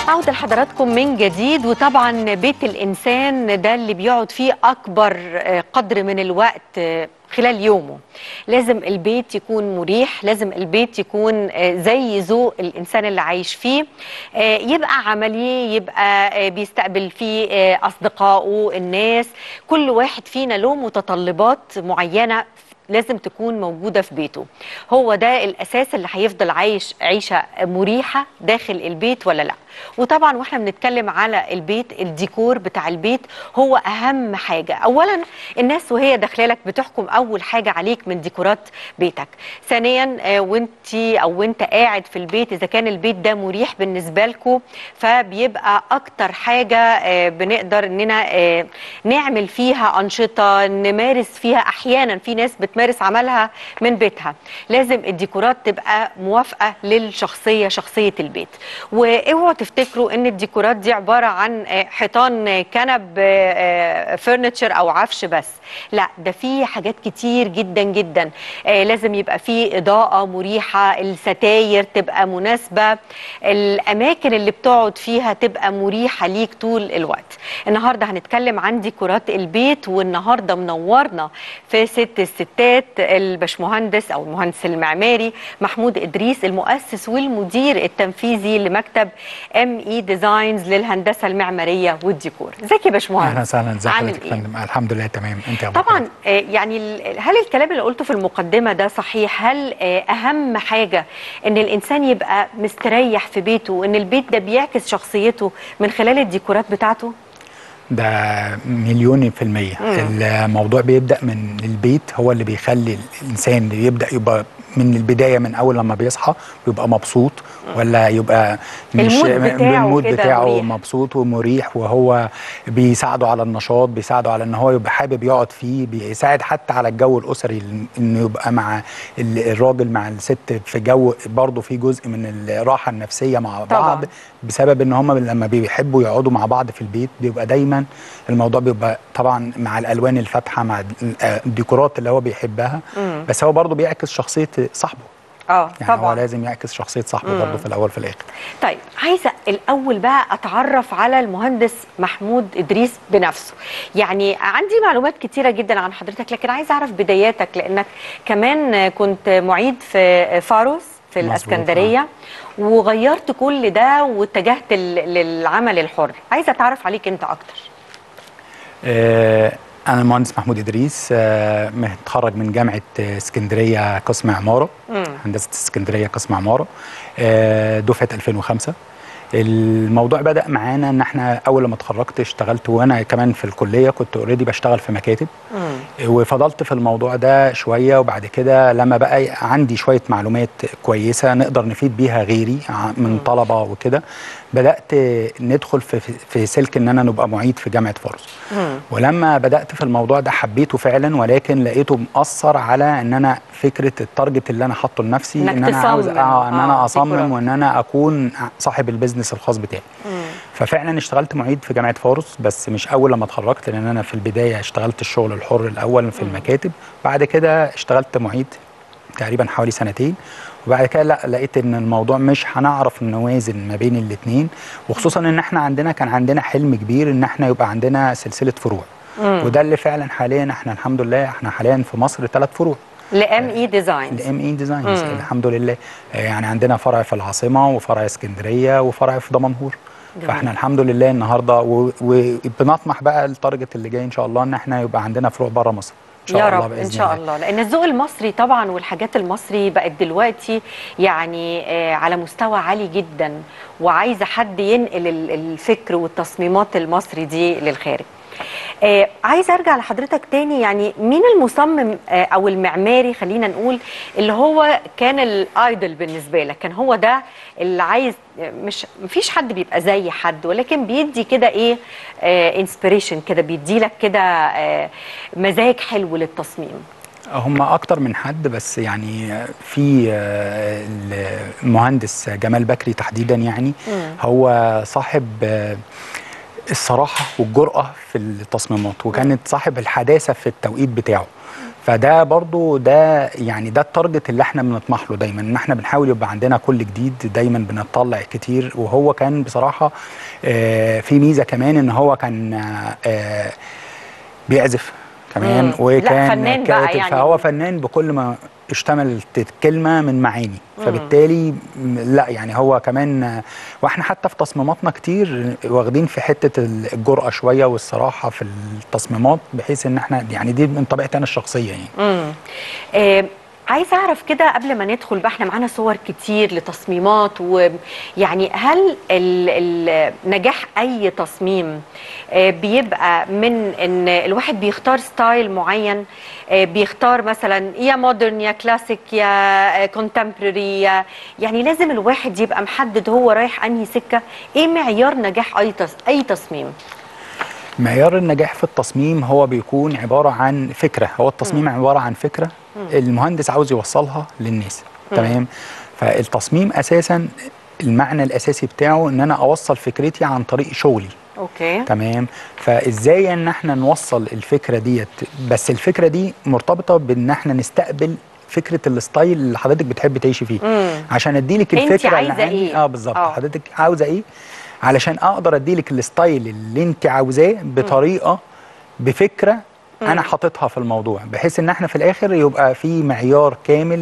عودة لحضراتكم من جديد وطبعا بيت الإنسان ده اللي بيقعد فيه أكبر آه، قدر من الوقت آه، خلال يومه لازم البيت يكون مريح لازم البيت يكون آه، زي ذوق الإنسان اللي عايش فيه آه، يبقى عملي يبقى آه، بيستقبل فيه آه، أصدقائه الناس كل واحد فينا له متطلبات معينة لازم تكون موجودة في بيته هو ده الأساس اللي هيفضل عايش عيشة مريحة داخل البيت ولا لا وطبعا واحنا بنتكلم على البيت الديكور بتاع البيت هو أهم حاجة أولا الناس وهي داخله لك بتحكم أول حاجة عليك من ديكورات بيتك ثانيا آه، وانتي أو وانت قاعد في البيت إذا كان البيت ده مريح بالنسبة لكم فبيبقى أكتر حاجة آه، بنقدر إننا آه، نعمل فيها أنشطة نمارس فيها أحيانا في ناس بتمارس عملها من بيتها لازم الديكورات تبقى موافقة للشخصية شخصية البيت واوعوا تفتكروا ان الديكورات دي عبارة عن آه، حيطان آه، كنب فرنتشر او عفش بس لا ده في حاجات كتير جدا جدا آه، لازم يبقى في إضاءة مريحة الستاير تبقى مناسبة الأماكن اللي بتقعد فيها تبقى مريحة ليك طول الوقت النهاردة هنتكلم عن ديكورات البيت والنهاردة منورنا في ست الستات البشمهندس أو المهندس المعماري محمود إدريس المؤسس والمدير التنفيذي لمكتب ام اي ديزاينز للهندسة المعمارية والديكور ازيك يا باشمهندس اهلا وسهلا ازي عامل حضرتك يا إيه؟ فندم الحمد لله تمام انت يا أبو طبعا بكر؟ آه، يعني ال- هل الكلام اللي قلته في المقدمة ده صحيح هل آه، أهم حاجة أن الإنسان يبقى مستريح في بيته وأن البيت ده بيعكس شخصيته من خلال الديكورات بتاعته ده مليون في المية الموضوع بيبدأ من البيت هو اللي بيخلي الإنسان اللي يبدأ يبقى من البداية من أول لما بيصحى يبقى مبسوط ولا يبقى مش المود بتاعه المود كده بتاعه مريح. مبسوط ومريح وهو بيساعده على النشاط بيساعده على ان هو يبقى حابب يقعد فيه بيساعد حتى على الجو الاسري انه يبقى مع ال- الراجل مع الست في جو برضه في جزء من الراحه النفسيه مع طبعاً. بعض بسبب ان هم لما بيحبوا يقعدوا مع بعض في البيت بيبقى دايما الموضوع بيبقى طبعا مع الالوان الفاتحه مع ال- الديكورات اللي هو بيحبها مم. بس هو برضه بيعكس شخصيه صاحبه اه يعني هو طبعا لازم يعكس شخصيه صاحبه مم. برضه في الاول في الاخر طيب عايزة الأول بقى أتعرف على المهندس محمود إدريس بنفسه يعني عندي معلومات كتيرة جدا عن حضرتك لكن عايزة أعرف بداياتك لأنك كمان كنت معيد في فاروس في مظبوط، الاسكندريه وغيرت كل ده واتجهت لل- للعمل الحر عايزه اتعرف عليك انت اكتر آه، أنا المهندس محمود إدريس آه، متخرج من جامعة آه، اسكندرية قسم عمارة مم. هندسة اسكندرية قسم عمارة آه، دفعة 2005 الموضوع بدأ معانا إن إحنا أول لما اتخرجت اشتغلت وأنا كمان في الكلية كنت أوريدي بشتغل في مكاتب مم. وفضلت في الموضوع ده شويه وبعد كده لما بقى عندي شويه معلومات كويسه نقدر نفيد بيها غيري ع- من طلبه وكده بدات ندخل في في سلك ان انا نبقى معيد في جامعه فارس مم. ولما بدات في الموضوع ده حبيته فعلا ولكن لقيته مأثر على ان انا فكره التارجت اللي انا حاطه لنفسي إنك ان انا عاوز تصمم. آه ان آه، انا ديكورات. اصمم وان انا اكون صاحب البيزنس الخاص بتاعي مم. ففعلا اشتغلت معيد في جامعه فارس بس مش اول لما اتخرجت لان انا في البدايه اشتغلت الشغل الحر الاول في المكاتب بعد كده اشتغلت معيد تقريبا حوالي سنتين وبعد كده لا لقيت ان الموضوع مش هنعرف نوازن ما بين الاثنين وخصوصا ان احنا عندنا كان عندنا حلم كبير ان احنا يبقى عندنا سلسله فروع مم. وده اللي فعلا حاليا احنا الحمد لله احنا حاليا في مصر ثلاث فروع لام اي ديزاينز الام اي ديزاينز مم. الحمد لله آه، يعني عندنا فرع في العاصمه وفرع اسكندريه وفرع في دمنهور جميل. فاحنا الحمد لله النهارده و- وبنطمح بقى التارجت اللي جاي ان شاء الله ان احنا يبقى عندنا فروع بره مصر ان شاء يا الله رب باذن ان شاء الله لان الذوق المصري طبعا والحاجات المصري بقت دلوقتي يعني آه، على مستوى عالي جدا وعايزه حد ينقل ال- الفكر والتصميمات المصري دي للخارج آه عايزه ارجع لحضرتك تاني يعني مين المصمم آه او المعماري خلينا نقول اللي هو كان الايدل بالنسبه لك كان هو ده اللي عايز آه، مش مفيش حد بيبقى زي حد ولكن بيدي كده ايه انسبيريشن كده بيدي لك كده آه مزاج حلو للتصميم هم اكتر من حد بس يعني في آه، المهندس جمال بكري تحديدا يعني مم. هو صاحب آه، الصراحه والجرأه في التصميمات وكانت صاحب الحداثه في التوقيت بتاعه فده برضو ده يعني ده التارجت اللي احنا بنطمح له دايما ان احنا بنحاول يبقى عندنا كل جديد دايما بنطلع كتير وهو كان بصراحه آه، في ميزه كمان ان هو كان آه، آه، بيعزف كمان مم. لا، وكان فنان بقى كاتب يعني. فهو فنان بكل ما اشتملت الكلمه من معاني مم. فبالتالي م- لا يعني هو كمان آه، واحنا حتى في تصميماتنا كتير واخدين في حته الجرأه شويه والصراحه في التصميمات بحيث ان احنا يعني دي من طبيعتي انا الشخصيه يعني امم آه عايزه اعرف كده قبل ما ندخل بقى احنا معانا صور كتير لتصميمات ويعني هل ال ال نجاح اي تصميم آه بيبقى من ان الواحد بيختار ستايل معين آه بيختار مثلا يا مودرن يا كلاسيك يا كونتمبرري يعني لازم الواحد يبقى محدد هو رايح انهي سكه ايه معيار نجاح اي تص اي تصميم معيار النجاح في التصميم هو بيكون عباره عن فكره هو التصميم عباره عن فكره المهندس عاوز يوصلها للناس تمام فالتصميم اساسا المعنى الاساسي بتاعه ان انا اوصل فكرتي عن طريق شغلي اوكي تمام فازاي ان احنا نوصل الفكره ديت بس الفكره دي مرتبطه بان احنا نستقبل فكره الستايل اللي حضرتك بتحب تعيشي فيه مم. عشان اديلك انت الفكره اللي عايزة عندي إيه؟ اه بالظبط آه. حضرتك عاوزه ايه علشان اقدر اديلك الستايل اللي انت عاوزاه بطريقه بفكره انا حاططها في الموضوع بحيث ان احنا في الاخر يبقى في معيار كامل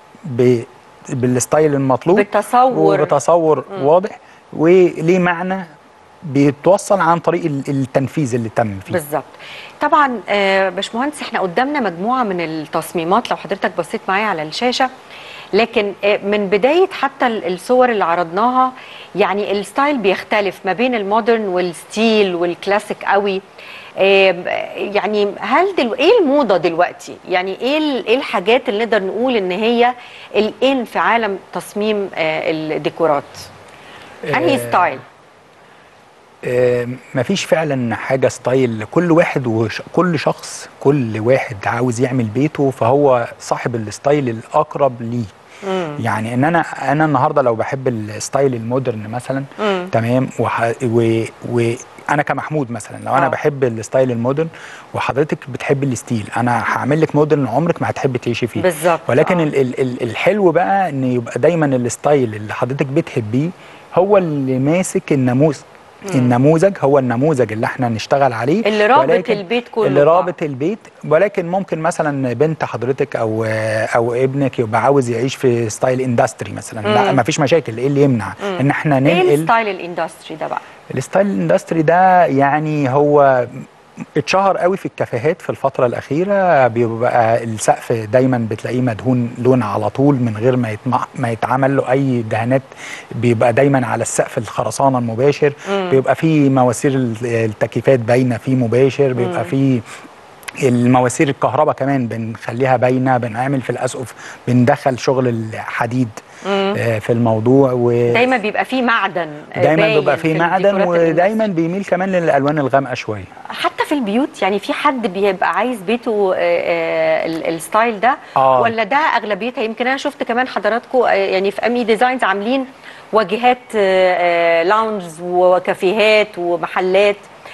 ب بالستايل المطلوب بالتصور. وبتصور واضح وليه معنى بيتوصل عن طريق ال- التنفيذ اللي تم فيه بالظبط طبعا آه، باشمهندس احنا قدامنا مجموعه من التصميمات لو حضرتك بصيت معايا على الشاشه لكن آه، من بدايه حتى ال- الصور اللي عرضناها يعني الستايل بيختلف ما بين المودرن والستيل والكلاسيك قوي آه، يعني هل دلو... ايه الموضه دلوقتي يعني ايه ال- ايه الحاجات اللي نقدر نقول ان هي الان في عالم تصميم آه، الديكورات انهي آه، ستايل آه، مفيش فعلا حاجه ستايل كل واحد وش كل شخص كل واحد عاوز يعمل بيته فهو صاحب الستايل الاقرب ليه مم. يعني ان انا انا النهارده لو بحب الستايل المودرن مثلا مم. تمام وح... و... و... انا كمحمود مثلا لو انا آه. بحب الستايل المودرن وحضرتك بتحب الستيل انا هعمل لك مودرن عمرك ما هتحبي تعيشي فيه بالظبط، ولكن آه. ال... ال... ال... الحلو بقى ان يبقى دايما الستايل اللي حضرتك بتحبيه هو اللي ماسك الناموس النموذج هو النموذج اللي احنا نشتغل عليه اللي رابط ولكن- البيت كله اللي ببعض. رابط البيت ولكن ممكن مثلا بنت حضرتك او او ابنك يبقى عاوز يعيش في ستايل اندستري مثلا لا مم. ما فيش مشاكل ايه اللي يمنع ان احنا ايه ننقل الستايل الاندستري ده بقى الستايل الاندستري ده يعني هو اتشهر قوي في الكافيهات في الفترة الأخيرة بيبقى السقف دايما بتلاقيه مدهون لون على طول من غير ما يتمع ما يتعمل له أي دهانات بيبقى دايما على السقف الخرسانة المباشر بيبقى فيه مواسير ال- التكييفات باينة فيه مباشر بيبقى فيه المواسير الكهرباء كمان بنخليها باينة بنعمل في الأسقف بندخل شغل الحديد آه، في الموضوع و دايما بيبقى فيه معدن آه، دايما باين بيبقى في فيه معدن الديكورات ودايما الاندستري. بيميل كمان للالوان الغامقه شويه حتى في البيوت يعني في حد بيبقى عايز بيته آه، آه، ال- الستايل ده آه. ولا ده اغلبيتها يمكن انا شفت كمان حضراتكم آه، يعني في امي ديزاينز عاملين واجهات آه، آه، لاونجز وكافيهات ومحلات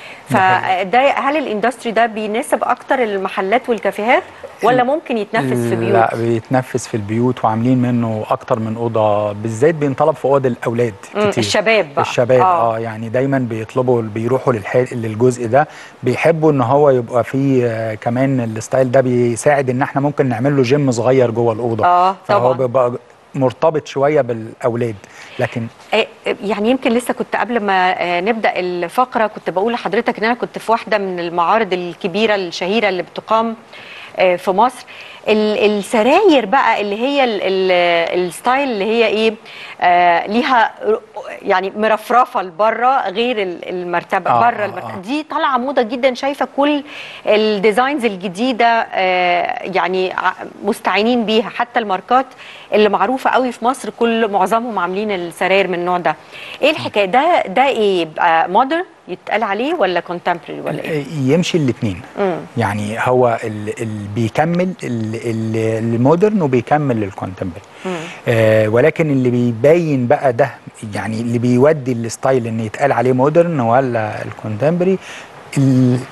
فده هل الاندستري ده بيناسب اكتر المحلات والكافيهات ولا ممكن يتنفذ في بيوت؟ لا بيتنفس في البيوت وعاملين منه اكتر من اوضه بالذات بينطلب في اوض الاولاد مم، كتير الشباب بقى. الشباب آه. اه, يعني دايما بيطلبوا بيروحوا للح... للجزء ده بيحبوا ان هو يبقى فيه آه، كمان الستايل ده بيساعد ان احنا ممكن نعمل له جيم صغير جوه الاوضه آه، فهو طبعاً. بيبقى مرتبط شويه بالاولاد لكن آه، يعني يمكن لسه كنت قبل ما آه، نبدا الفقره كنت بقول لحضرتك ان انا كنت في واحده من المعارض الكبيره الشهيره اللي بتقام آه، في مصر ال- السراير بقى اللي هي ال- ال- الستايل اللي هي ايه آه ليها ر- يعني مرفرفه لبره غير ال- المرتبه آه، بره آه، المرتبه آه. دي طالعه موضه جدا شايفه كل الديزاينز الجديده آه يعني ع- مستعينين بيها حتى الماركات اللي معروفه قوي في مصر كل معظمهم عاملين السراير من النوع ده ايه الحكايه ده ده ايه يبقى مودرن يتقال عليه ولا كونتمبرري ولا ايه يمشي الاثنين مم. يعني هو اللي بيكمل ال- ال- المودرن وبيكمل الكونتمبرري آه ولكن اللي بيبين بقى ده يعني اللي بيودي الستايل ان يتقال عليه مودرن ولا الكونتمبرري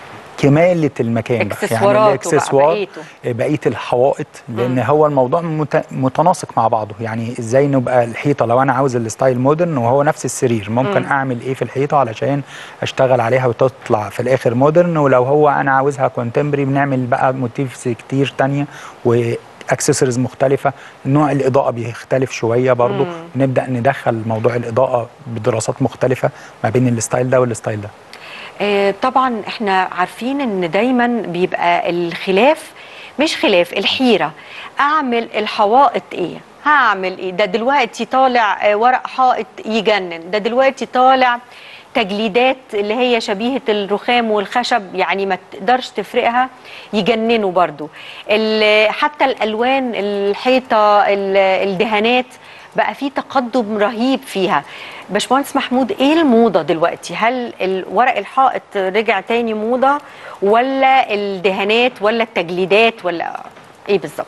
كماله المكان بقى إكسسواراته بقى، الاكسسوار بقيته. بقيه الحوائط لان هو الموضوع مت- متناسق مع بعضه يعني ازاي نبقى الحيطه لو انا عاوز الستايل مودرن وهو نفس السرير ممكن مم. اعمل ايه في الحيطه علشان اشتغل عليها وتطلع في الاخر مودرن ولو هو انا عاوزها كونتمبري بنعمل بقى موتيفز كتير تانية واكسسوارز مختلفه نوع الاضاءه بيختلف شويه برضو مم. نبدا ندخل موضوع الاضاءه بدراسات مختلفه ما بين الستايل ده والستايل ده آه، طبعا احنا عارفين ان دايما بيبقى الخلاف مش خلاف الحيره اعمل الحوائط ايه هعمل ايه ده دلوقتي طالع آه، ورق حائط يجنن ده دلوقتي طالع تجليدات اللي هي شبيهة الرخام والخشب يعني ما تقدرش تفرقها يجننوا برضو ال- حتى الألوان الحيطة ال- الدهانات بقى في تقدم رهيب فيها باشمهندس محمود ايه الموضه دلوقتي هل ال- ورق الحائط رجع تاني موضه ولا الدهانات ولا التجليدات ولا ايه بالظبط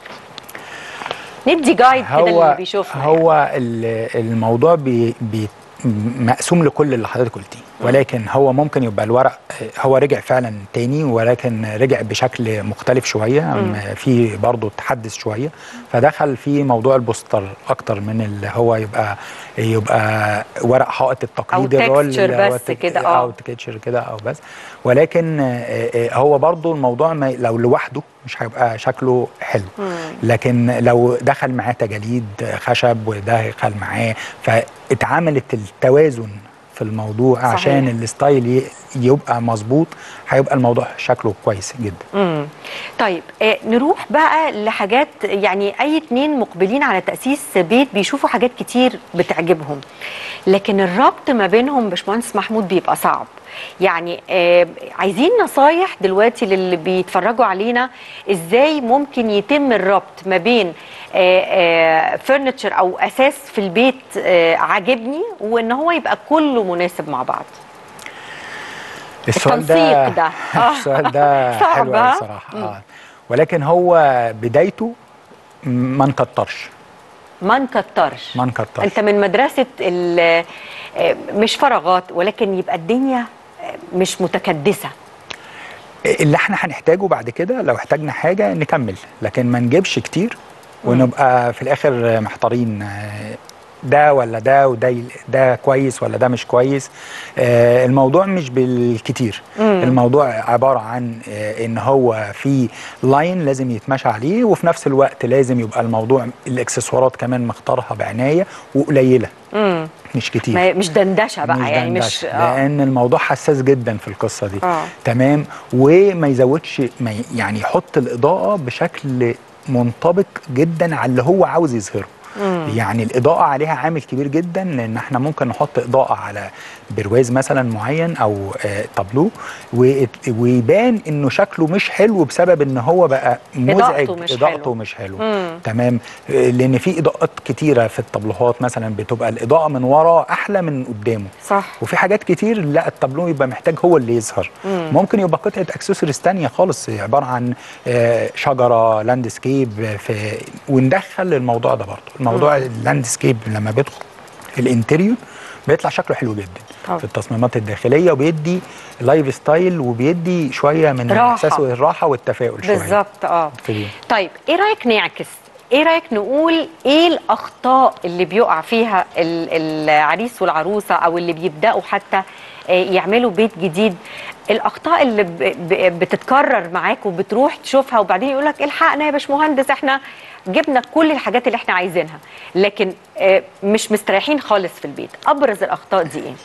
ندي جايد كده اللي بيشوفنا يعني. هو ال- الموضوع بي بي مقسوم لكل اللي حضرتك قلتيه ولكن هو ممكن يبقى الورق هو رجع فعلا تاني ولكن رجع بشكل مختلف شويه مم. في برضه تحدث شويه فدخل في موضوع البوستر اكتر من اللي هو يبقى يبقى ورق حائط التقليدي أو الرول texture أو بس التك- كده، آه. او تكتشر كده او بس ولكن آه، آه، هو برضه الموضوع ما لو لوحده مش هيبقى شكله حلو مم. لكن لو دخل معاه تجاليد خشب ودخل معاه فاتعملت التوازن في الموضوع صحيح. عشان الستايل ي- يبقى مظبوط هيبقى الموضوع شكله كويس جدا امم طيب آه نروح بقى لحاجات يعني اي اتنين مقبلين على تاسيس بيت بيشوفوا حاجات كتير بتعجبهم لكن الربط ما بينهم باشمهندس محمود بيبقى صعب يعني آه عايزين نصايح دلوقتي للي بيتفرجوا علينا ازاي ممكن يتم الربط ما بين فرنتشر او اساس في البيت آه عاجبني وان هو يبقى كله مناسب مع بعد السؤال ده التنسيق ده. آه. السؤال ده صعب، حلو ها؟ قوي الصراحه آه. ولكن هو بدايته ما نكترش ما نكترش ما نكترش انت من مدرسه ال- آه، مش فراغات ولكن يبقى الدنيا آه، مش متكدسه اللي احنا هنحتاجه بعد كده لو احتاجنا حاجه نكمل لكن ما نجيبش كتير ونبقى في الاخر محتارين آه، ده ولا ده وده ي- ده كويس ولا ده مش كويس آه، الموضوع مش بالكتير مم. الموضوع عباره عن آه، ان هو في لاين لازم يتمشى عليه وفي نفس الوقت لازم يبقى الموضوع الاكسسوارات كمان مختارها بعنايه وقليله امم مش كتير ما- مش دندشه بقى مش يعني مش دندشة، آه. لان الموضوع حساس جدا في القصه دي آه. تمام وما يزودش ما ي- يعني يحط الاضاءه بشكل منطبق جدا على اللي هو عاوز يظهره مم. يعني الاضاءه عليها عامل كبير جدا لان احنا ممكن نحط اضاءه على برواز مثلا معين او آه تابلو و- ويبان انه شكله مش حلو بسبب ان هو بقى مزعج إضاءته مش اضاءته حلو. مش حلو مم. تمام آه، لان في اضاءات كتيره في الطابلوهات مثلا بتبقى الاضاءه من ورا احلى من قدامه صح وفي حاجات كتير لا التابلو يبقى محتاج هو اللي يظهر مم. ممكن يبقى قطعه اكسسوارز تانية خالص عباره عن آه، شجره لاندسكيب في وندخل الموضوع ده برضه الموضوع اللاندسكيب لما بيدخل في الانتريور بيطلع شكله حلو جدا طبعا. في التصميمات الداخليه وبيدي لايف ستايل وبيدي شويه من راحة. الاحساس والراحه والتفاؤل شويه بالظبط اه كده. طيب ايه رايك نعكس ايه رايك نقول ايه الاخطاء اللي بيقع فيها ال- العريس والعروسه او اللي بيبداوا حتى آه، يعملوا بيت جديد الاخطاء اللي ب- ب- بتتكرر معاك وبتروح تشوفها وبعدين يقول لك الحقنا يا باشمهندس احنا جبنا كل الحاجات اللي احنا عايزينها لكن آه، مش مستريحين خالص في البيت ابرز الاخطاء دي ايه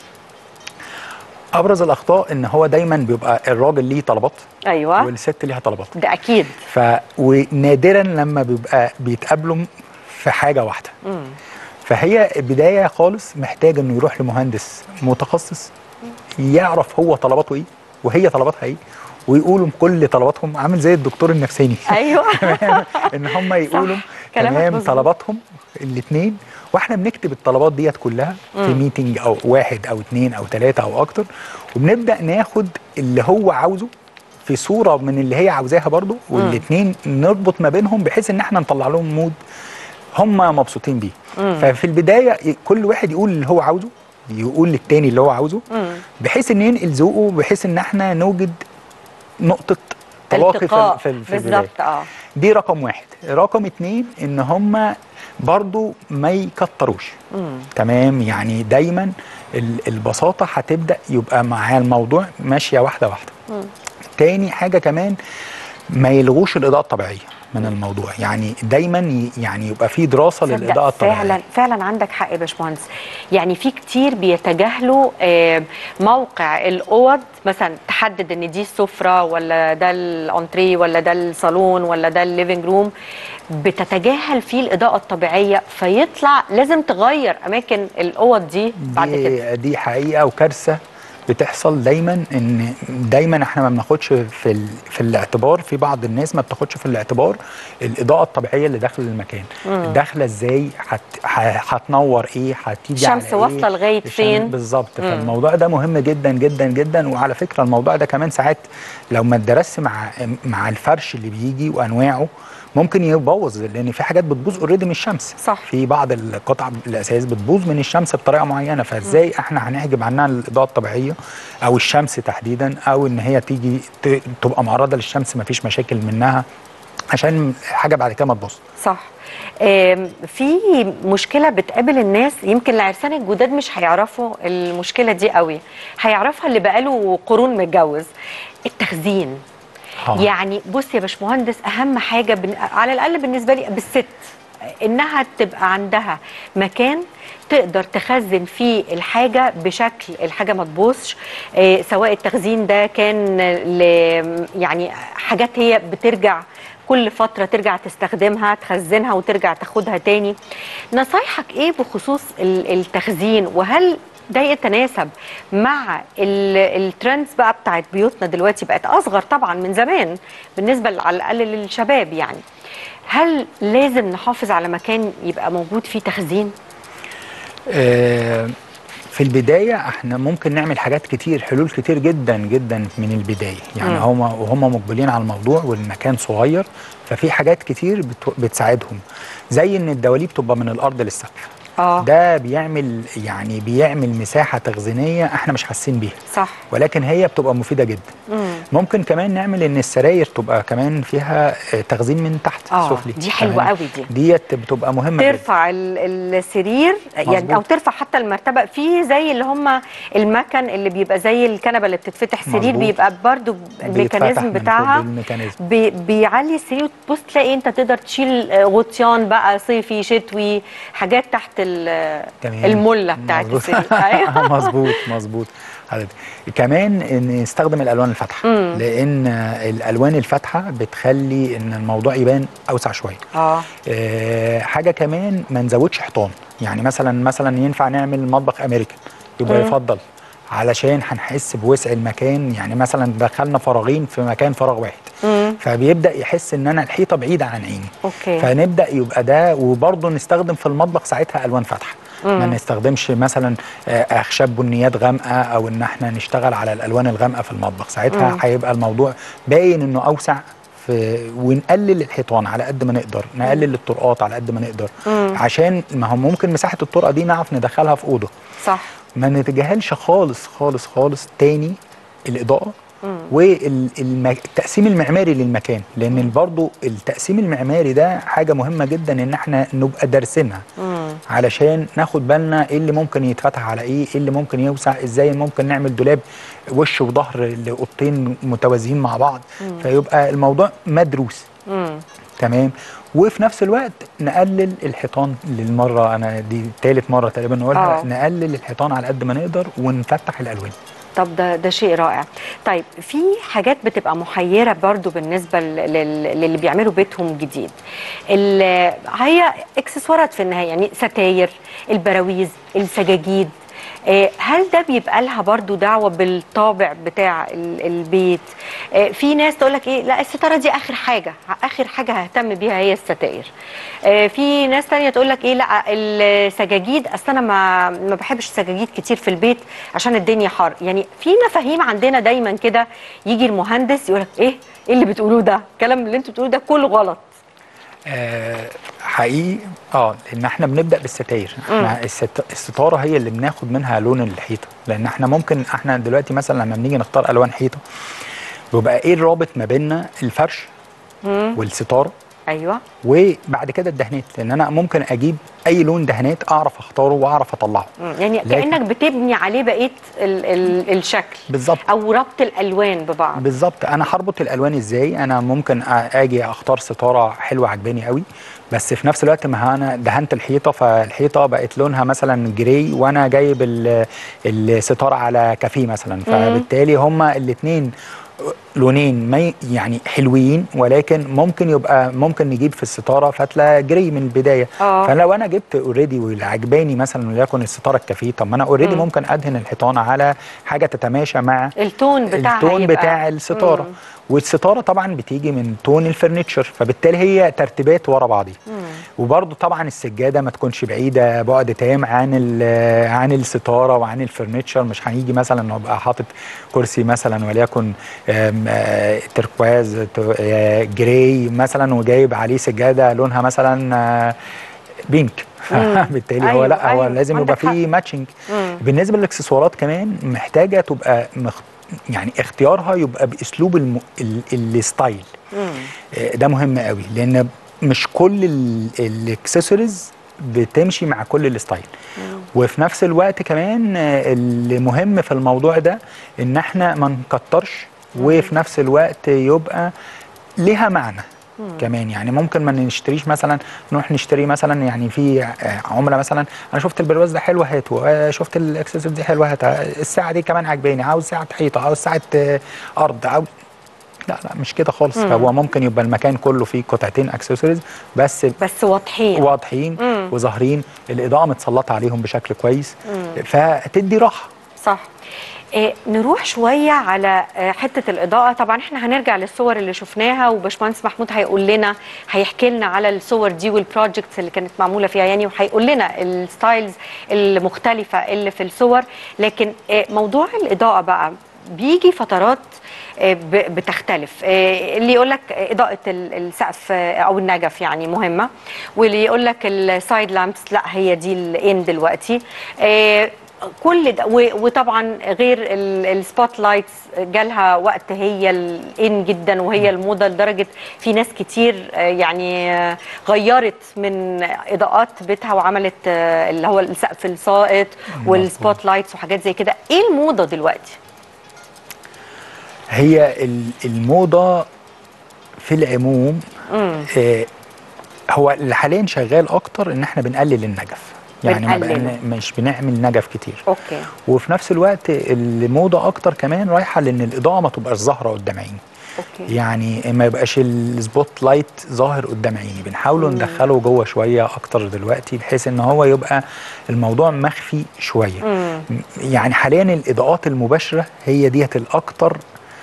ابرز الاخطاء ان هو دايما بيبقى الراجل ليه طلبات ايوه والست ليها طلبات ده اكيد ف ونادرا لما بيبقى بيتقابلوا في حاجه واحده مم. فهي بدايه خالص محتاج انه يروح لمهندس متخصص يعرف هو طلباته ايه وهي طلباتها ايه ويقولوا كل طلباتهم عامل زي الدكتور النفساني ايوه ان هم يقولوا كلامك تمام مظبوط. طلباتهم الاثنين واحنا بنكتب الطلبات ديت كلها في مم. ميتنج او واحد او اثنين او ثلاثه او اكتر وبنبدا ناخد اللي هو عاوزه في صوره من اللي هي عاوزاها برضو والاثنين نربط ما بينهم بحيث ان احنا نطلع لهم مود هم مبسوطين بيه مم. ففي البدايه ي- كل واحد يقول اللي هو عاوزه يقول للتاني اللي هو عاوزه مم. بحيث ان ينقل ذوقه بحيث ان احنا نوجد نقطه تلاقي في التقاء ال- في, ال- في البدايه بالظبط اه دي رقم واحد رقم اتنين ان هم برضو ما يكتروش تمام يعني دايما ال- البساطه هتبدا يبقى مع الموضوع ماشيه واحده واحده تاني حاجه كمان ما يلغوش الاضاءه الطبيعيه من الموضوع يعني دايما ي- يعني يبقى في دراسه تصدق للاضاءه الطبيعيه فعلا فعلا عندك حق يا باشمهندس يعني في كتير بيتجاهلوا آه، موقع الاوض مثلا تحدد ان دي السفره ولا ده الانتريه ولا ده الصالون ولا ده الليفنج روم بتتجاهل فيه الاضاءه الطبيعيه فيطلع لازم تغير اماكن الاوض دي بعد كده دي, دي حقيقه وكارثه بتحصل دايما ان دايما احنا ما بناخدش في ال... في الاعتبار في بعض الناس ما بتاخدش في الاعتبار الاضاءه الطبيعيه اللي داخل المكان داخله ازاي هت... ه- هتنور ايه هتيجي على الشمس واصلة إيه؟ لغاية الشمس- فين؟ بالظبط فالموضوع ده مهم جدا جدا جدا وعلى فكره الموضوع ده كمان ساعات لو ما اتدرس مع مع الفرش اللي بيجي وانواعه ممكن يبوظ لان في حاجات بتبوظ اوريدي من الشمس صح. في بعض القطع الاساس بتبوظ من الشمس بطريقه معينه فازاي احنا هنحجب عنها الاضاءه الطبيعيه او الشمس تحديدا او ان هي تيجي ت- تبقى معرضه للشمس ما فيش مشاكل منها عشان حاجه بعد كده ما تبوظ صح آم، في مشكلة بتقابل الناس يمكن العرسان الجداد مش هيعرفوا المشكلة دي قوي هيعرفها اللي بقاله قرون متجوز التخزين آه. يعني بص يا باشمهندس اهم حاجه بن... على الاقل بالنسبه لي بالست انها تبقى عندها مكان تقدر تخزن فيه الحاجه بشكل الحاجه ما تبوظش آه، سواء التخزين ده كان ل... يعني حاجات هي بترجع كل فتره ترجع تستخدمها تخزنها وترجع تاخدها تاني نصايحك ايه بخصوص ال- التخزين وهل ده يتناسب مع ال- الترندز بقى بتاعت بيوتنا دلوقتي بقت اصغر طبعا من زمان بالنسبه ل- على الاقل للشباب يعني هل لازم نحافظ على مكان يبقى موجود فيه تخزين آه، في البداية احنا ممكن نعمل حاجات كتير حلول كتير جدا جدا من البداية يعني مم. هم وهم مقبلين على الموضوع والمكان صغير ففي حاجات كتير بت- بتساعدهم زي ان الدواليب تبقى من الارض للسقف اه ده بيعمل يعني بيعمل مساحة تخزينية احنا مش حاسين بيها صح ولكن هي بتبقى مفيدة جدا مم. ممكن كمان نعمل ان السراير تبقى كمان فيها آه، تخزين من تحت اه سفلي دي حلوه تمام؟ قوي دي ديت بتبقى مهمة جدا ترفع ال- السرير يعني مظبوط. او ترفع حتى المرتبه في زي اللي هم المكن اللي بيبقى زي الكنبه اللي بتتفتح سرير مظبوط. بيبقى برضو بيتفتح الميكانيزم من فوق بتاعها بالميكانيزم. بي بيعلي السرير وتبص تلاقي انت تقدر تشيل آه، غطيان بقى صيفي شتوي حاجات تحت ال- تمام. المله بتاعت مظبوط. السرير أيوة. مظبوط مظبوط حضرتك كمان ان نستخدم الالوان الفاتحه مم. لان الالوان الفاتحه بتخلي ان الموضوع يبان اوسع شويه اه آه، حاجه كمان ما نزودش حيطان يعني مثلا مثلا ينفع نعمل مطبخ امريكان يبقى مم. يفضل علشان هنحس بوسع المكان يعني مثلا دخلنا فراغين في مكان فراغ واحد مم. فبيبدا يحس ان انا الحيطه بعيده عن عيني اوكي فنبدا يبقى ده وبرضه نستخدم في المطبخ ساعتها الوان فاتحه ما مم. نستخدمش مثلا آه، اخشاب بنيات غامقه او ان احنا نشتغل على الالوان الغامقه في المطبخ ساعتها مم. هيبقى الموضوع باين انه اوسع في ونقلل الحيطان على قد ما نقدر نقلل الطرقات على قد ما نقدر مم. عشان ما هو ممكن مساحه الطرقه دي نعرف ندخلها في اوضه صح ما نتجاهلش خالص خالص خالص تاني الاضاءه مم. والتقسيم المعماري للمكان لان برضو التقسيم المعماري ده حاجه مهمه جدا ان احنا نبقى دارسينها مم. علشان ناخد بالنا ايه اللي ممكن يتفتح على ايه ايه اللي ممكن يوسع ازاي ممكن نعمل دولاب وش وظهر لاوضتين متوازيين مع بعض فيبقى الموضوع مدروس مم. تمام وفي نفس الوقت نقلل الحيطان للمره انا دي تالت مره تقريبا نقولها آه. نقلل الحيطان على قد ما نقدر ونفتح الالوان طب ده ده شيء رائع طيب في حاجات بتبقى محيره برضو بالنسبه لل- لل- للي بيعملوا بيتهم جديد ال- هي اكسسوارات في النهايه يعني ستاير البراويز السجاجيد آه، هل ده بيبقى لها برضو دعوه بالطابع بتاع ال- البيت آه، في ناس تقول لك ايه لا الستاره دي اخر حاجه اخر حاجه ههتم بيها هي الستائر آه، في ناس تانية تقول لك ايه لا السجاجيد اصل انا ما ما بحبش سجاجيد كتير في البيت عشان الدنيا حر يعني في مفاهيم عندنا دايما كده يجي المهندس يقول لك ايه ايه اللي بتقولوه ده الكلام اللي انتوا بتقولوه ده كله غلط آه حقيقي اه لان احنا بنبدا بالستاير احنا الست... الستاره هي اللي بناخد منها لون الحيطه لان احنا ممكن احنا دلوقتي مثلا لما بنيجي نختار الوان حيطه بيبقى ايه الرابط ما بيننا الفرش والستاره ايوه وبعد كده الدهانات لان انا ممكن اجيب اي لون دهانات اعرف اختاره واعرف اطلعه مم. يعني لكن- كانك بتبني عليه بقيه ال ال الشكل بالظبط او ربط الالوان ببعض بالظبط انا هربط الالوان ازاي انا ممكن أ- اجي اختار ستاره حلوه عجباني قوي بس في نفس الوقت ما انا دهنت الحيطه فالحيطه بقت لونها مثلا جراي وانا جايب ال- الستاره على كافيه مثلا فبالتالي هما الاثنين لونين ما ي- يعني حلوين ولكن ممكن يبقى ممكن نجيب في الستاره فتله جراي من البدايه آه. فلو انا جبت اوريدي واللي عجباني مثلا وليكن الستاره الكافيه طب ما انا اوريدي ممكن ادهن الحيطان على حاجه تتماشى مع التون بتاعها التون يبقى- بتاع الستاره مم. والستاره طبعا بتيجي من تون الفرنتشر فبالتالي هي ترتيبات ورا بعضيها وبرده طبعا السجاده ما تكونش بعيده بعد تام عن ال- عن الستاره وعن الفرنتشر مش هنيجي مثلا ابقى حاطط كرسي مثلا وليكن آم، آه، تركواز ت- آه، جراي مثلا وجايب عليه سجاده لونها مثلا آه، بينك مم. بالتالي هو أيوة، لا هو أيوة، لازم يبقى عندك حق. فيه ماتشنج مم. بالنسبه للاكسسوارات كمان محتاجه تبقى مخ... يعني اختيارها يبقى باسلوب الم... ال... الستايل مم. آه، ده مهم قوي لان مش كل الاكسسوارز بتمشي مع كل الستايل وفي نفس الوقت كمان آه، المهم في الموضوع ده ان احنا ما نكترش وفي نفس الوقت يبقى ليها معنى كمان يعني ممكن ما نشتريش مثلا نروح نشتري مثلا يعني في آه، عملاء مثلا انا شفت البرواز ده حلو هاته آه، شفت الاكسسوار دي حلوه هاتها الساعه دي كمان عجباني عاوز ساعه حيطه عاوز ساعه آه، ارض عاوز لا لا مش كده خالص هو ممكن يبقى المكان كله فيه قطعتين اكسسوارز بس بس واضحين واضحين مم. وظاهرين الاضاءه متسلطه عليهم بشكل كويس فتدي راحه صح إيه نروح شوية على آه، حتة الإضاءة طبعا احنا هنرجع للصور اللي شفناها وباشمهندس محمود هيقول لنا هيحكي لنا على الصور دي والبروجكتس اللي كانت معمولة فيها يعني وهيقول لنا الستايلز المختلفة اللي في الصور لكن آه، موضوع الإضاءة بقى بيجي فترات آه، ب- بتختلف آه، اللي يقول لك إضاءة ال- السقف آه، أو النجف يعني مهمة واللي يقول لك السايد لامبس لا هي دي الإن دلوقتي آه، كل ده و- وطبعا غير ال- السبوت لايتس جالها وقت هي الان جدا وهي الموضه لدرجه في ناس كتير آه، يعني آه، غيرت من اضاءات بيتها وعملت آه، اللي هو السقف الساقط والسبوت لايتس وحاجات زي كده ايه الموضه دلوقتي هي ال- الموضه في العموم آه هو اللي حاليا شغال اكتر ان احنا بنقلل النجف يعني ما بنقلله. بقى مش بنعمل نجف كتير اوكي وفي نفس الوقت الموضه اكتر كمان رايحه لان الاضاءه ما تبقاش ظاهره قدام عيني اوكي يعني ما يبقاش السبوت لايت ظاهر قدام عيني بنحاول ندخله جوه شويه اكتر دلوقتي بحيث ان هو يبقى الموضوع مخفي شويه مم. يعني حاليا الاضاءات المباشره هي ديت الاكتر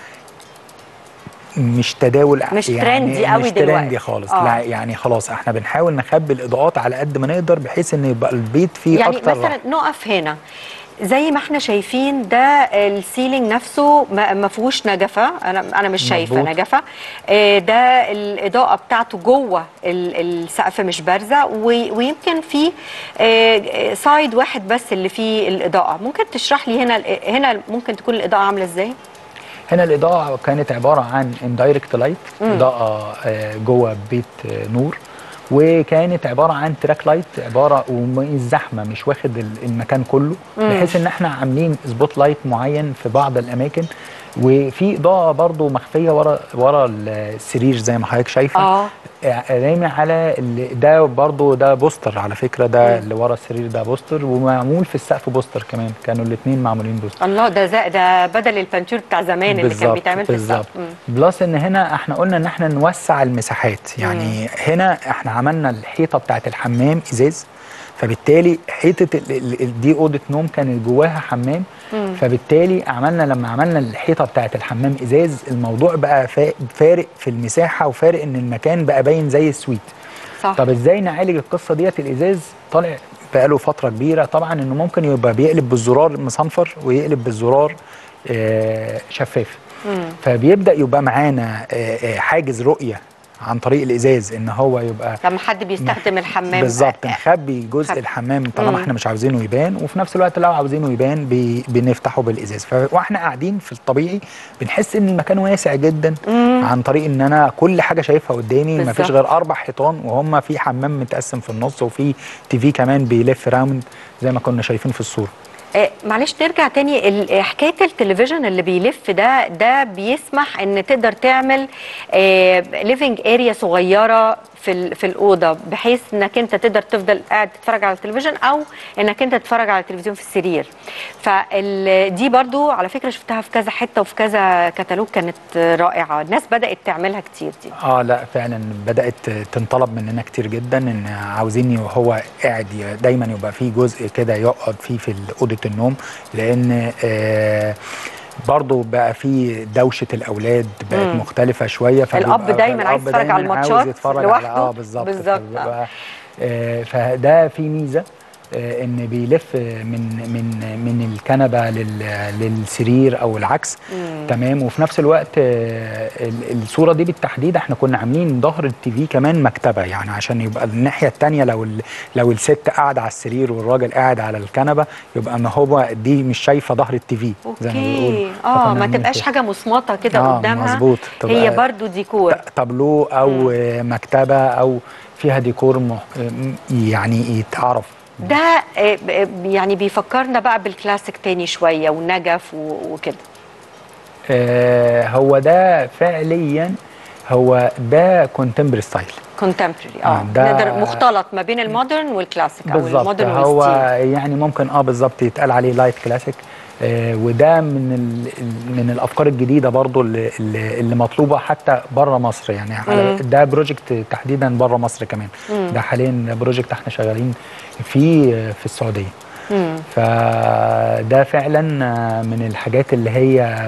مش تداول مش يعني ترندي قوي مش دلوقتي. ترندي خالص آه. لا يعني خلاص احنا بنحاول نخبي الاضاءات على قد ما نقدر بحيث ان يبقى البيت فيه يعني اكتر مثلا راحة. نقف هنا زي ما احنا شايفين ده السيلينج نفسه ما ما فيهوش نجفه انا انا مش شايفه مظبوط. نجفه آه، ده الاضاءه بتاعته جوه ال- السقف مش بارزه و- ويمكن في آه، سايد واحد بس اللي فيه الاضاءه ممكن تشرح لي هنا هنا ممكن تكون الاضاءه عامله ازاي هنا الاضاءه كانت عباره عن اندايركت لايت اضاءه آه، جوه بيت آه، نور وكانت عباره عن تراك لايت عباره ومش زحمه مش واخد ال- المكان كله بحيث ان احنا عاملين سبوت لايت معين في بعض الاماكن وفي اضاءه برضو مخفيه ورا ورا السرير زي ما حضرتك شايفه اه رامي على ال- ده برضو ده بوستر على فكره ده اللي ورا السرير ده بوستر ومعمول في السقف بوستر كمان كانوا الاثنين معمولين بوستر الله ده زي ده بدل البانتور بتاع زمان اللي كان بالظبط، بيتعمل في بالظبط. السقف مم. بلس ان هنا احنا قلنا ان احنا نوسع المساحات يعني هنا احنا عملنا الحيطه بتاعت الحمام ازاز فبالتالي حيطه ال- ال- ال- دي اوضه نوم كان جواها حمام فبالتالي عملنا لما عملنا الحيطه بتاعت الحمام ازاز الموضوع بقى فا- فارق في المساحه وفارق ان المكان بقى باين زي السويت صح طب ازاي نعالج القصه ديت الازاز طالع بقاله فتره كبيره طبعا انه ممكن يبقى بيقلب بالزرار مصنفر ويقلب بالزرار آه، شفاف مم. فبيبدا يبقى معانا آه، آه، حاجز رؤيه عن طريق الازاز ان هو يبقى لما حد بيستخدم الحمام بالظبط آه، نخبي جزء خبي. الحمام طالما مم. احنا مش عاوزينه يبان وفي نفس الوقت لو عاوزينه يبان بي بنفتحه بالازاز ف... واحنا قاعدين في الطبيعي بنحس ان المكان واسع جدا مم. عن طريق ان انا كل حاجه شايفها قدامي مفيش بالظبط. غير اربع حيطان وهم في حمام متقسم في النص وفي تي في كمان بيلف راوند زي ما كنا شايفين في الصوره آه، معلش نرجع تاني ال- آه، حكايه التلفزيون اللي بيلف ده ده بيسمح ان تقدر تعمل ليفنج اريا صغيره في ال- في الاوضه بحيث انك انت تقدر تفضل قاعد تتفرج على التلفزيون او انك انت تتفرج على التلفزيون في السرير فدي برضو على فكره شفتها في كذا حته وفي كذا كتالوج كانت آه، رائعه الناس بدات تعملها كتير دي اه لا فعلا بدات تنطلب مننا كتير جدا ان عاوزين وهو قاعد ي- دايما يبقى فيه جزء كده يقعد فيه في اوضه النوم لان آه برضه بقى في دوشه الاولاد بقت مم. مختلفه شويه الأب فبيبقى- دايماً عايز الأب يتفرج على دايماً عاوز الماتشات يتفرج لوحده. على اه بالظبط بالظبط، فبيبقى- آه فده في ميزه آه، ان بيلف من من من الكنبه لل- للسرير او العكس مم. تمام وفي نفس الوقت آه، ال- الصوره دي بالتحديد احنا كنا عاملين ظهر التي في كمان مكتبه يعني عشان يبقى الناحيه الثانيه لو ال- لو الست قاعده على السرير والراجل قاعد على الكنبه يبقى ما هو دي مش شايفه ظهر التي في زي ما بيقولوا اوكي اه فكنا ما عاملين تبقاش كده. حاجه مصمته كده آه، قدامها مظبوط. هي تبقى برضو ديكور ت- تابلو او آه، مكتبه او فيها ديكور مح- م- يعني يتعرف ده آه، ب- يعني بيفكرنا بقى بالكلاسيك تاني شويه والنجف و- وكده آه، هو ده فعليا هو ده كونتمبري ستايل كونتمبرري اه آه، ده- نقدر مختلط ما بين المودرن والكلاسيك او بالظبط المودرن هو والستيل يعني ممكن اه بالظبط يتقال عليه لايت كلاسيك آه وده من ال من الافكار الجديده برضو اللي, اللي اللي مطلوبه حتى بره مصر يعني على مم. ده بروجكت تحديدا بره مصر كمان مم. ده حاليا بروجكت احنا شغالين فيه آه، في السعوديه مم. فده فعلا آه، من الحاجات اللي هي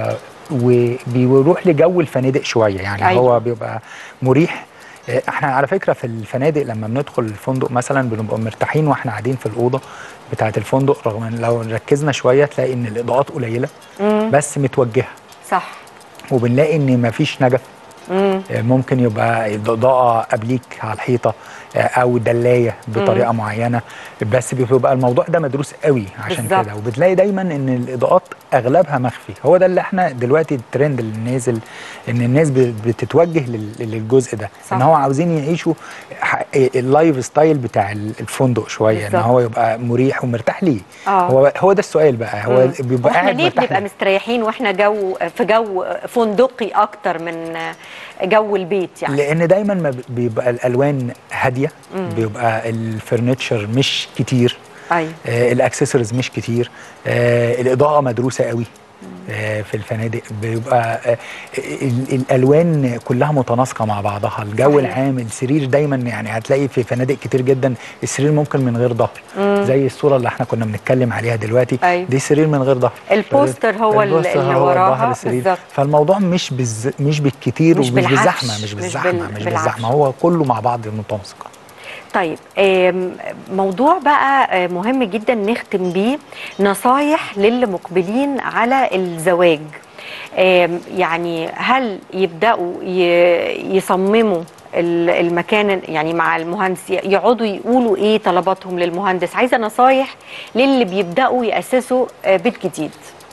وبيروح لجو الفنادق شويه يعني أيوة. أيوة. هو بيبقى مريح آه، احنا على فكره في الفنادق لما بندخل الفندق مثلا بنبقى مرتاحين واحنا قاعدين في الاوضه بتاعه الفندق رغم ان لو ركزنا شويه تلاقي ان الاضاءات قليله مم. بس متوجهه صح وبنلاقي ان مفيش نجف مم. آه، ممكن يبقى اضاءه قبليك على الحيطه آه، او دلايه بطريقه معينه بس بيبقى الموضوع ده مدروس قوي عشان بالظبط. كده وبتلاقي دايما ان الاضاءات اغلبها مخفي هو ده اللي احنا دلوقتي الترند اللي نازل ان الناس ب- بتتوجه لل- للجزء ده صح. ان هو عاوزين يعيشوا ح- اللايف ستايل بتاع الفندق شويه ان بالظبط. هو يبقى مريح ومرتاح ليه آه. هو هو ده السؤال بقى هو مم. بيبقى واحنا قاعد ليه مرتاح بنبقى ليه؟ مستريحين واحنا جو في جو فندقي اكتر من جو البيت يعني لان دايما ما ب- بيبقى الالوان هاديه بيبقى الفرنتشر مش كتير ايوه آه الاكسسوارز مش كتير آه الاضاءه مدروسه قوي آه في الفنادق بيبقى آه ال- الالوان كلها متناسقه مع بعضها الجو صحيح. العام السرير دايما يعني هتلاقي في فنادق كتير جدا السرير ممكن من غير ظهر زي الصوره اللي احنا كنا بنتكلم عليها دلوقتي أيوة. دي سرير من غير ظهر البوستر هو ال- البوستر اللي هو وراها ظهر السرير بالظبط. فالموضوع مش بز... مش بالكتير مش ومش بالعفش، بالزحمه مش مش بالزحمه بال- مش بالعفش. بالزحمه هو كله مع بعض متناسق طيب آم، موضوع بقى آه، مهم جدا نختم بيه نصايح للي مقبلين على الزواج آم، يعني هل يبدأوا ي- يصمموا ال- المكان يعني مع المهندس ي- يقعدوا يقولوا ايه طلباتهم للمهندس عايزه نصايح للي بيبداوا ياسسوا آه، بيت جديد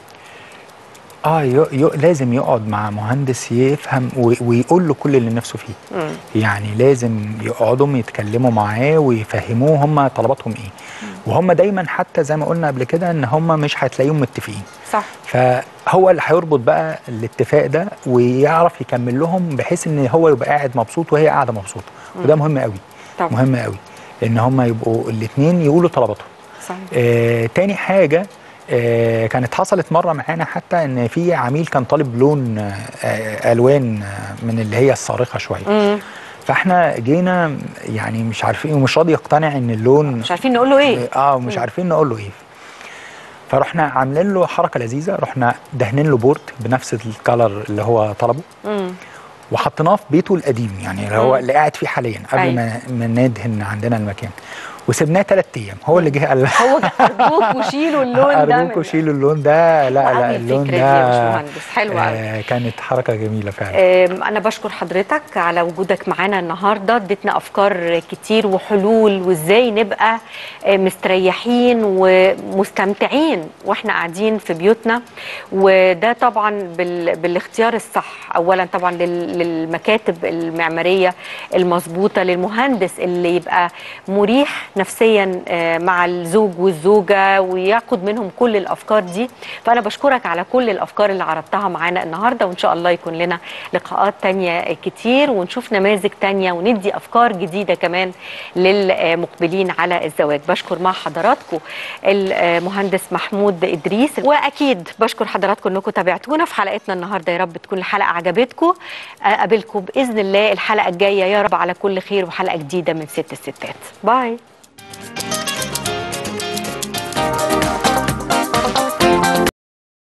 اه يو يو لازم يقعد مع مهندس يفهم و- ويقول له كل اللي نفسه فيه مم. يعني لازم يقعدوا يتكلموا معاه ويفهموه هم طلباتهم ايه وهم دايما حتى زي ما قلنا قبل كده ان هم مش هتلاقيهم متفقين صح فهو اللي هيربط بقى الاتفاق ده ويعرف يكمل لهم بحيث ان هو يبقى قاعد مبسوط وهي قاعده مبسوطه وده مهم قوي طبعا مهم قوي ان هم يبقوا الاثنين يقولوا طلباتهم صحيح آه تاني حاجة آه كانت حصلت مرة معانا حتى ان في عميل كان طالب لون آه آه الوان آه من اللي هي الصارخة شوية مم. فاحنا جينا يعني مش عارفين ومش راضي يقتنع ان اللون مش عارفين نقول له ايه اه مش عارفين نقول له ايه فرحنا عاملين له حركة لذيذة رحنا دهنين له بورد بنفس الكالر اللي هو طلبه مم. وحطيناه في بيته القديم يعني اللي هو مم. اللي قاعد فيه حاليا قبل أيوة. ما ما ندهن عندنا المكان وسبناه ثلاث ايام هو اللي جه قال لها هو ارجوك وشيلوا اللون ده ارجوكوا شيلوا اللون ده لا لا وقبل اللون الفكرة دي يا ده باشمهندس، حلوة أوي. آه كانت حركه جميله فعلا آم، أنا بشكر حضرتك على وجودك معانا النهاردة اديتنا أفكار كتير وحلول وإزاي نبقى آه، مستريحين ومستمتعين وإحنا قاعدين في بيوتنا وده طبعا بال... بالاختيار الصح أولا طبعا لل... للمكاتب المعمارية المظبوطة للمهندس اللي يبقى مريح نفسيا آه، مع الزوج والزوجة وياخد منهم كل الأفكار دي فأنا بشكرك على كل الأفكار اللي عرضتها معانا النهاردة وإن شاء الله يكون لنا لقاءات تانية كتير ونشوف نماذج تانية وندي أفكار جديدة كمان للمقبلين على الزواج بشكر مع حضراتكم المهندس محمود إدريس وأكيد بشكر حضراتكم أنكم تابعتونا في حلقتنا النهاردة يا رب تكون الحلقة عجبتكم أقابلكم بإذن الله الحلقة الجاية يا رب على كل خير وحلقة جديدة من ست الستات باي